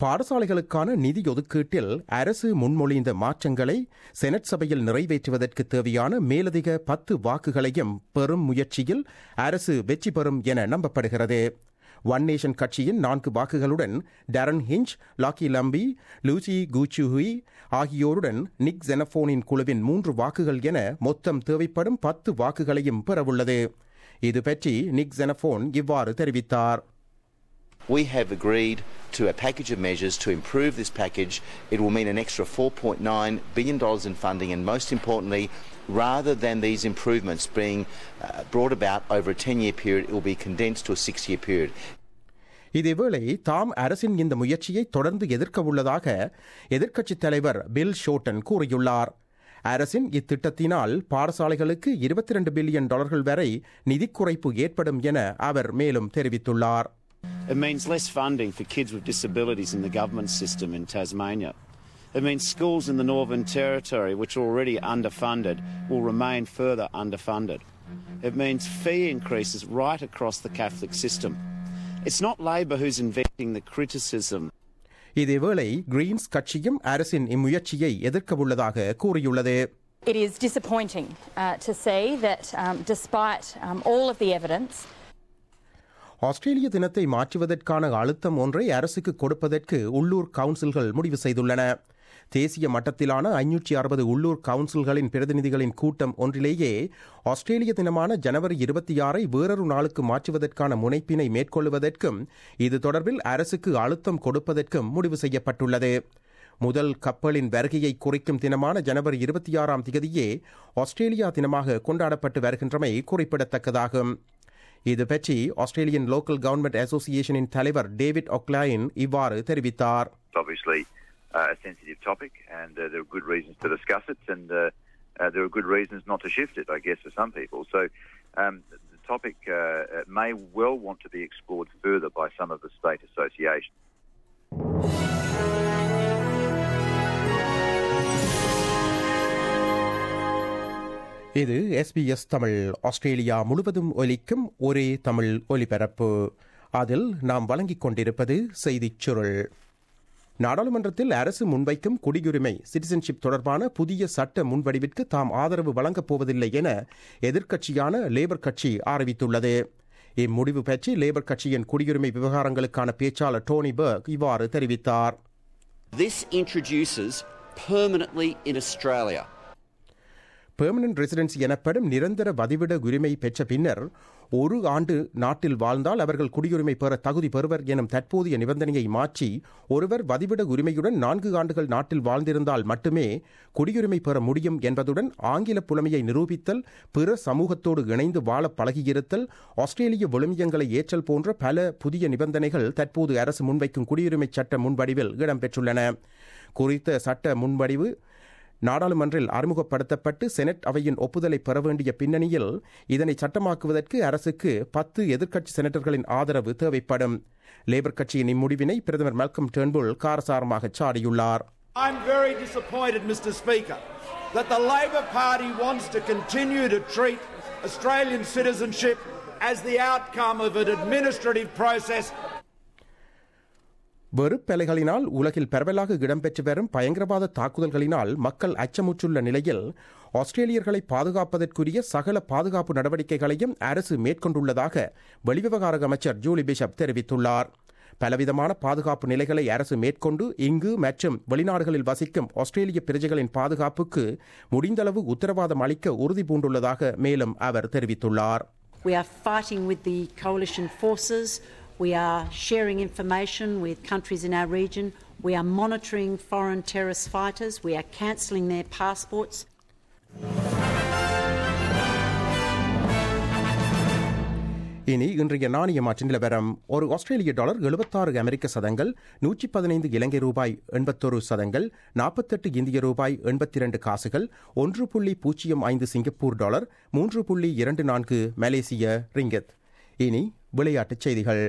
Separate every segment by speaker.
Speaker 1: பாடசாலைகளுக்கான நிதி ஒதுக்கீட்டில் அரசு முன்மொழிந்த மாற்றங்களை செனட் சபையில் நிறைவேற்றுவதற்கு தேவையான மேலதிக பத்து வாக்குகளையும் பெறும் முயற்சியில் அரசு வெற்றி பெறும் என நம்பப்படுகிறது ஒன் நேஷன் கட்சியின் நான்கு வாக்குகளுடன் Derryn Hinch Jacqui Lambie Lucy Gichuhi ஆகியோருடன் நிக் ஜெனபோனின் குழுவின் மூன்று வாக்குகள் என மொத்தம் தேவைப்படும் பத்து வாக்குகளையும் பெறவுள்ளது இது பற்றி நிக் ஜெனபோன் இவ்வாறு தெரிவித்தார்
Speaker 2: We have agreed to a package of measures to improve this package. It will mean an extra $4.9 billion in funding, and most importantly, rather than these improvements being uh, brought about over a 10 year period, it will be condensed to a six year period.
Speaker 1: இதேவேளை தாம் அரசின் இந்த முயற்சியை தொடர்ந்து எதிர்க்க உள்ளதாக எதிர்க்கட்சித் தலைவர் பில் ஷோட்டன் கூறியுள்ளார் அரசின் இத்திட்டத்தினால் பாடசாலைகளுக்கு இருபத்தி ரெண்டு பில்லியன் டாலர்கள் வரை நிதி குறைப்பு ஏற்படும் என அவர் மேலும் தெரிவித்துள்ளார்
Speaker 3: It means less funding for kids with disabilities in the government system in Tasmania. It means schools in the Northern Territory, which are already underfunded, will remain further underfunded. It means fee increases right across the Catholic system. It's not Labor who's inventing the criticism.
Speaker 1: இதேவேளை Greens கட்சியும் அரசின் இம்முயற்சியை எதிர்க்க உள்ளதாக கூறியுள்ளது
Speaker 4: It is disappointing uh, to see that um, despite um, all of the evidence,
Speaker 1: ஆஸ்திரேலிய தினத்தை மாற்றுவதற்கான அழுத்தம் ஒன்றை அரசுக்கு கொடுப்பதற்கு உள்ளூர் கவுன்சில்கள் முடிவு செய்துள்ளன தேசிய மட்டத்திலான ஐநூற்றி அறுபது உள்ளூர் கவுன்சில்களின் பிரதிநிதிகளின் கூட்டம் ஒன்றிலேயே ஆஸ்திரேலிய தினமான ஜனவரி இருபத்தி ஆறை வேறொரு நாளுக்கு மாற்றுவதற்கான முனைப்பினை மேற்கொள்வதற்கும் இது தொடர்பில் அரசுக்கு அழுத்தம் கொடுப்பதற்கும் முடிவு செய்யப்பட்டுள்ளது முதல் கப்பலின் வருகையை குறிக்கும் தினமான ஜனவரி இருபத்தி ஆறாம் திகதியே ஆஸ்திரேலியா தினமாக கொண்டாடப்பட்டு வருகின்றமை குறிப்பிடத்தக்கதாகும் இது பற்றி ஆஸ்திரேலியன் லோக்கல் கவர்மெண்ட் அசோசியேஷனின் தலைவர் டேவிட் ஒக்லாயின் இவ்வாறு தெரிவித்தார்
Speaker 5: obviously uh, a sensitive topic, and uh, there are good reasons to discuss it, and uh, uh, there are good reasons not to shift it, I guess, for some people. So um, the topic uh, uh, may well want to be explored further by some of the state associations.
Speaker 1: இது SBS Tamil Australia முழுவதும் ஒலிக்கும் ஒரே தமிழ் ஒலிபரப்பு அதில் நாம் வழங்கிக் கொண்டிருப்பது செய்திச் சுருள் நாடாளுமன்றத்தில் அரசு முன்வைக்கும் குடியுரிமை சிட்டிசன்ஷிப் தொடர்பான புதிய சட்ட முன்வடிவிற்கு தாம் ஆதரவு வழங்கப் போவதில்லை என எதிர்க்கட்சியான லேபர் கட்சி அறிவித்துள்ளது இம்முடிவு பற்றி லேபர் கட்சியின் குடியுரிமை விவகாரங்களுக்கான பேச்சாளர் டோனி பர்க் இவ்வாறு தெரிவித்தார்
Speaker 6: This introduces permanently in Australia
Speaker 1: permanent residency எனப்படும் நிரந்தர வதிவிட உரிமை பெற்ற பின்னர் ஒரு ஆண்டு நாட்டில் வாழ்ந்தால் அவர்கள் குடியுரிமை பெற தகுதி பெறுவர் எனும் தற்போதைய நிபந்தனையை மாற்றி ஒருவர் வதிவிட உரிமையுடன் நான்கு ஆண்டுகள் நாட்டில் வாழ்ந்திருந்தால் மட்டுமே குடியுரிமை பெற முடியும் என்பதுடன் ஆங்கில புலமையை நிரூபித்தல் பிற சமூகத்தோடு இணைந்து வாழ பழகியிருத்தல் ஆஸ்திரேலிய விழுமியங்களை ஏற்றல் போன்ற பல புதிய நிபந்தனைகள் தற்போது அரசு முன்வைக்கும் குடியுரிமை சட்ட முன்வடிவில் இடம்பெற்றுள்ளன குறித்த சட்ட முன்வடிவு நாடாளுமன்றில் அறிமுகப்படுத்தப்பட்டு செனட் அவையின் ஒப்புதலை பெற வேண்டிய பின்னணியில் இதனை சட்டமாக்குவதற்கு அரசுக்கு பத்து எதிர்க்கட்சி செனட்டர்களின் ஆதரவு தேவைப்படும் லேபர் கட்சியின் இம்முடிவினை பிரதமர் மெல்கம் டேர்ன்புல் காரசாரமாக சாடியுள்ளார்
Speaker 7: I'm very disappointed, Mr. Speaker, that the Labor Party wants to continue to treat Australian citizenship as the outcome of an administrative process
Speaker 1: வெறுப்பலைகளினால் உலகில் பரவலாக இடம்பெற்று வரும் பயங்கரவாத தாக்குதல்களினால் மக்கள் அச்சமுற்றுள்ள நிலையில் ஆஸ்திரேலியர்களை பாதுகாப்பதற்குரிய சகல பாதுகாப்பு நடவடிக்கைகளையும் அரசு மேற்கொண்டுள்ளதாக வெளிவிவகார அமைச்சர் ஜூலி பிஷப் தெரிவித்துள்ளார் பலவிதமான பாதுகாப்பு நிலைகளை அரசு மேற்கொண்டு இங்கு மற்றும் வெளிநாடுகளில் வசிக்கும் ஆஸ்திரேலிய பிரஜைகளின் பாதுகாப்புக்கு முடிந்தளவு உத்தரவாதம் அளிக்க உறுதி பூண்டுள்ளதாக மேலும் அவர் தெரிவித்துள்ளார்
Speaker 8: We are fighting with the coalition forces. We are sharing information with countries in our region. We are monitoring foreign terrorist fighters. We are cancelling their passports.
Speaker 1: இனி இன்றைய நாணய மாற்று நிலவரம் ஒரு ஆஸ்திரேலிய டாலர் எழுபத்தாறு அமெரிக்க சதங்கள் நூற்றி பதினைந்து இலங்கை ரூபாய் எண்பத்தொரு சதங்கள் நாற்பத்தெட்டு இந்திய ரூபாய் எண்பத்தி இரண்டு காசுகள் ஒன்று புள்ளி பூஜ்ஜியம் ஐந்து சிங்கப்பூர் டாலர் மூன்று புள்ளி இரண்டு நான்கு மலேசிய ரிங்கத் இனி விளையாட்டுச் செய்திகள்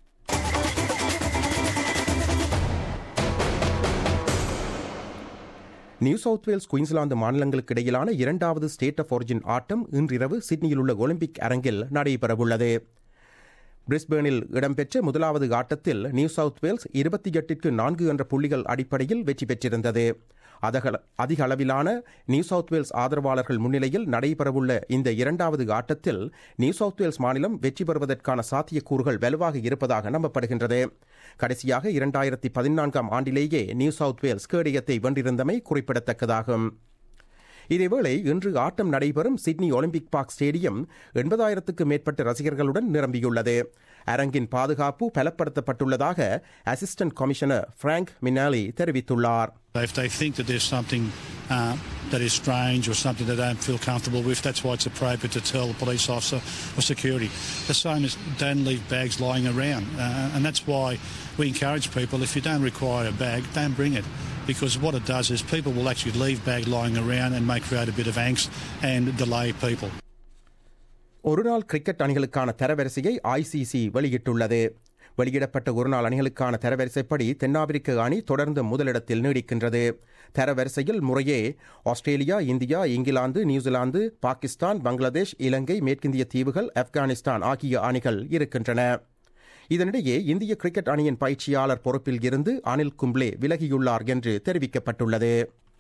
Speaker 1: நியூ சவுத் வேல்ஸ் குயின்ஸ்லாந்து மாநிலங்களுக்கு இடையிலான இரண்டாவது ஸ்டேட் ஆஃப் ஒரிஜின் ஆட்டம் இன்றிரவு சிட்னியில் உள்ள ஒலிம்பிக் அரங்கில் நடைபெறவுள்ளது பிரிஸ்பேனில் இடம்பெற்ற முதலாவது ஆட்டத்தில் நியூ சவுத் வேல்ஸ் இருபத்தி எட்டிற்கு நான்கு என்ற புள்ளிகள் அடிப்படையில் வெற்றி பெற்றிருந்தது அதக- அதிக அளவிலான நியூ சவுத் வேல்ஸ் ஆதரவாளர்கள் முன்னிலையில் நடைபெறவுள்ள இந்த இரண்டாவது ஆட்டத்தில் நியூ சவுத் வேல்ஸ் மாநிலம் வெற்றி பெறுவதற்கான சாத்தியக்கூறுகள் வலுவாக இருப்பதாக நம்பப்படுகின்றது கடைசியாக இரண்டாயிரத்தி பதினான்காம் ஆண்டிலேயே நியூ சவுத் வேல்ஸ் கேடயத்தை வென்றிருந்தமை குறிப்பிடத்தக்கதாகும் இதேவேளை இன்று ஆட்டம் நடைபெறும் சிட்னி ஒலிம்பிக் பார்க் ஸ்டேடியம் எண்பதாயிரத்துக்கு மேற்பட்ட ரசிகர்களுடன் நிரம்பியுள்ளது அரங்கின் பாதுகாப்பு பலப்படுத்தப்பட்டுள்ளதாக அசிஸ்டன்ட் கமிஷனர் பிராங்க் மினாலி தெரிவித்துள்ளார்
Speaker 9: If they think that there's something uh, that is strange or something they don't feel comfortable with, that's why it's appropriate to tell the police officer or security. The same as don't leave bags lying around. Uh, and that's why we encourage people, if you don't require a bag, don't bring it. Because what it does is people will actually leave bag lying around and may create a bit of angst and delay people.
Speaker 1: ஒருநாள் cricket அணிகளுக்கான தரவரிசையை ICC வெளியிட்டுள்ளது வெளியிடப்பட்ட ஒருநாள் அணிகளுக்கான தரவரிசைப்படி தென்னாப்பிரிக்க அணி தொடர்ந்து முதலிடத்தில் நீடிக்கின்றது தரவரிசையில் முறையே ஆஸ்திரேலியா இந்தியா இங்கிலாந்து நியூசிலாந்து பாகிஸ்தான் பங்களாதேஷ் இலங்கை மேற்கிந்திய தீவுகள் ஆப்கானிஸ்தான் ஆகிய அணிகள் இருக்கின்றன இதனிடையே இந்திய கிரிக்கெட் அணியின் பயிற்சியாளர் பொறுப்பில் இருந்து அனில் கும்ப்ளே விலகியுள்ளார் என்று தெரிவிக்கப்பட்டுள்ளது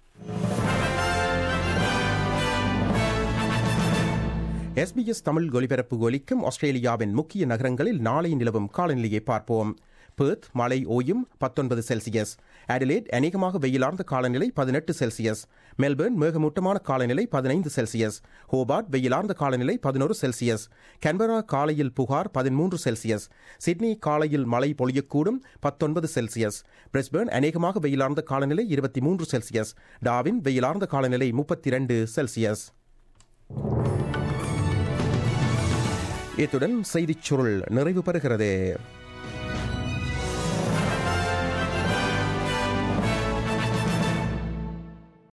Speaker 1: எஸ்பிஎஸ் தமிழ் ஒலிபரப்பு ஒலிக்கும் ஆஸ்திரேலியாவின் முக்கிய நகரங்களில் நாளை நிலவும் காலநிலையை பார்ப்போம் பெர்த் மழை ஓயும் பத்தொன்பது செல்சியஸ் அடிலேட் அநேகமாக வெயிலார்ந்த காலநிலை பதினெட்டு செல்சியஸ் மெல்பர்ன் மேகமூட்டமான காலநிலை பதினைந்து செல்சியஸ் ஹோபார்ட் வெயிலார்ந்த காலநிலை பதினோரு செல்சியஸ் கன்பரா காலையில் புகார் பதிமூன்று செல்சியஸ் சிட்னி காலையில் மழை பொழியக்கூடும் பத்தொன்பது செல்சியஸ் பிரிஸ்பர்ன் அநேகமாக வெயிலார்ந்த காலநிலை இருபத்தி மூன்று செல்சியஸ் டாவின் வெயிலார்ந்த காலநிலை முப்பத்தி இரண்டு செல்சியஸ் இத்துடன் செய்திச் சுருள் நிறைவு பெறுகிறது